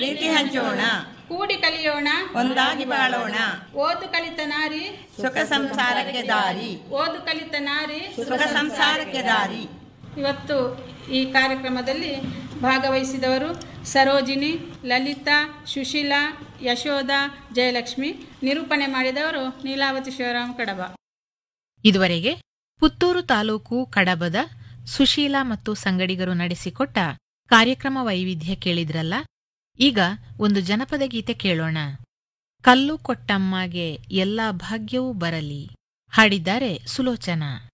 ಪ್ರೀತಿ ಹಂಚೋಣ ಕೂಡಿ ಕಲಿಯೋಣ ಒಂದಾಗಿ ಬಾಳೋಣ ಓದು ಕಲಿತ ನಾರಿ ಸುಖ ಸಂಸಾರಕ್ಕೆ ದಾರಿ ಓದು ಕಲಿತ ನಾರಿ ಸುಖ ಸಂಸಾರಕ್ಕೆ ದಾರಿ ಇವತ್ತು ಈ ಕಾರ್ಯಕ್ರಮದಲ್ಲಿ ಭಾಗವಹಿಸಿದವರು ಸರೋಜಿನಿ ಲಲಿತಾ ಸುಶೀಲಾ ಯಶೋಧ ಜಯಲಕ್ಷ್ಮಿ ನಿರೂಪಣೆ ಮಾಡಿದವರು ನೀಲಾವತಿ ಶಿವರಾಮ್ ಕಡಬ ಇದುವರೆಗೆ ಪುತ್ತೂರು ತಾಲೂಕು ಕಡಬದ ಸುಶೀಲಾ ಮತ್ತು ಸಂಗಡಿಗರು ನಡೆಸಿಕೊಟ್ಟ ಕಾರ್ಯಕ್ರಮ ವೈವಿಧ್ಯ ಕೇಳಿದ್ರಲ್ಲ ಈಗ ಒಂದು ಜನಪದ ಗೀತೆ ಕೇಳೋಣ ಕಲ್ಲು ಕೊಟ್ಟಮ್ಮಗೆ ಎಲ್ಲಾ ಭಾಗ್ಯವೂ ಬರಲಿ ಹಾಡಿದ್ದಾರೆ ಸುಲೋಚನಾ